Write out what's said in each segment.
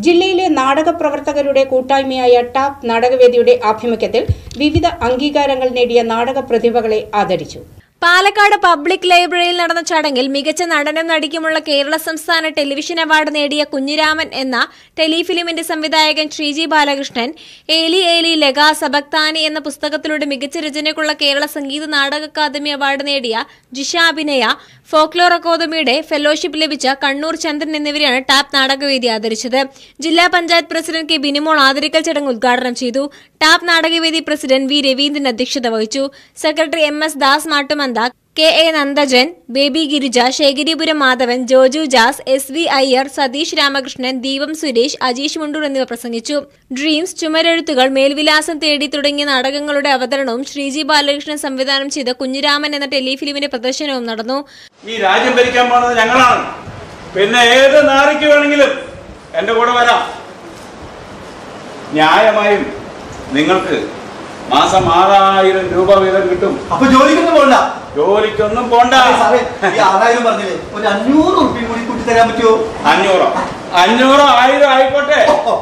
ജില്ലയിലെ നാടക പ്രവർത്തകരുടെ കൂട്ടായ്മയായ ടാപ്പ് നാടകവേദിയുടെ ആഭിമുഖ്യത്തിൽ വിവിധ അംഗീകാരങ്ങൾ നേടിയ നാടക പ്രതിഭകളെ ആദരിച്ചു പാലക്കാട് പബ്ലിക് ലൈബ്രറിയിൽ നടന്ന ചടങ്ങിൽ മികച്ച നടനും നടിക്കുമുള്ള കേരള സംസ്ഥാന ടെലിവിഷൻ അവാർഡ് നേടിയ കുഞ്ഞിരാമൻ എന്ന ടെലിഫിലിമിന്റെ സംവിധായകൻ ശ്രീജി ബാലകൃഷ്ണൻ ഏലി ഏലി ലഗ സബക്താനി എന്ന പുസ്തകത്തിലൂടെ മികച്ച രചനയ്ക്കുള്ള കേരള സംഗീത നാടക അക്കാദമി അവാർഡ് നേടിയ ജിഷ അഭിനയ ഫോക്ലോർ അക്കാദമിയുടെ ഫെലോഷിപ്പ് ലഭിച്ച കണ്ണൂർ ചന്ദ്രൻ എന്നിവരെയാണ് ടാപ്പ് നാടകവേദി ആദരിച്ചത് ജില്ലാ പഞ്ചായത്ത് പ്രസിഡന്റ് കെ ബിനിമോൾ ആദരിക്കൽ ചടങ്ങ് ഉദ്ഘാടനം ചെയ്തു ടാപ്പ് നാടകവേദി പ്രസിഡന്റ് വി രവീന്ദ്രൻ അധ്യക്ഷത വഹിച്ചു secretary M S Das Mattumantha K A Nandajan Baby Girija Sekharipuram Madhavan Joju Jas S V Iyer Satheesh Ramakrishnan Deepam Suresh Ajeesh Mundur എന്നിവർ പ്രസംഗിച്ചു ഡ്രീംസ് ചുമരെഴുത്തുകൾ മേൽവിലാസം തേടി തുടങ്ങിയ നാടകങ്ങളുടെ അവതരണവും ശ്രീജി ബാലകൃഷ്ണൻ സംവിധാനം ചെയ്ത കുഞ്ഞിരാമൻ എന്ന ടെലിഫിലിമിന്റെ പ്രദർശനവും നടന്നു ഈ രാജ്യം ഭരിക്കാൻ പോണത് ഞങ്ങളാണ് പിന്നെ ഏത് നാറിക്ക് വേണമെങ്കിലും എന്റെ കൂടെ വരാം ന്യായമായും നിങ്ങൾക്ക് മാസം ആറായിരം രൂപ വീതം കിട്ടും അപ്പൊ ജോലിക്കൊന്നും പോണ്ട ജോലിക്കൊന്നും പോണ്ട സാറേ ഈ ആറായിരം പറഞ്ഞില്ലേ ഒരു അഞ്ഞൂറ് റുപ്യ കൂടി കൂട്ടി തരാൻ പറ്റുമോ അഞ്ഞൂറോ അഞ്ഞൂറോ ആയിരം ആയിക്കോട്ടെ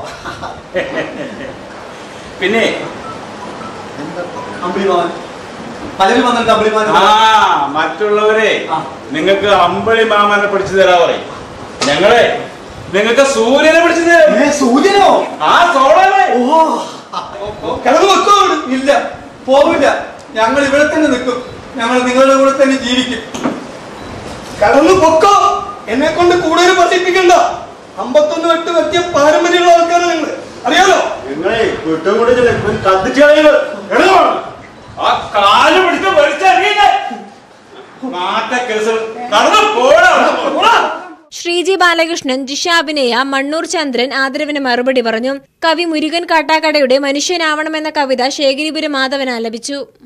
പിന്നെ അമ്പിളിമാൻ പലരും വന്നിട്ട് അമ്പിളിമാൻ ആ മറ്റുള്ളവരെ ആ. നിങ്ങൾക്ക് അമ്പളി മാമനെ പിടിച്ചു തരാ പറയും ഞങ്ങളെ നിങ്ങൾക്ക് സൂര്യനെ പിടിച്ചു തരും ഏ, സൂര്യനോ ആ സോളനെ ഓ കിടന്നു വെക്കോ ഇല്ല പോവില്ല ഞങ്ങൾ ഇവിടെ തന്നെ നിൽക്കും ഞങ്ങൾ നിങ്ങളുടെ കൂടെ തന്നെ ജീവിക്കും കടന്നു പൊക്കോ എന്നെ കൊണ്ട് കൂടുതൽ പറയിപ്പിക്കണ്ട അമ്പത്തൊന്ന് എട്ട് വ്യക്തി പാരമ്പര്യമുള്ള ആൾക്കാരാണ് നിങ്ങൾ അറിയാലോ നിങ്ങളെ വിട്ടുകൂടി കത്തിച്ചു കളയുന്നത് ആ കാല് പിടിച്ച് വലിച്ചറിയില്ലേ നാട്ട കേസ് നടന്നു പോടാ പോടാ ശ്രീജി ബാലകൃഷ്ണൻ ജിഷ അഭിനയ മണ്ണൂർ ചന്ദ്രൻ ആദരവിന് മറുപടി പറഞ്ഞു കവി മുരുകൻ കാട്ടാക്കടയുടെ മനുഷ്യനാവണമെന്ന കവിത ശേഖരിപുരം മാധവൻ ആലപിച്ചു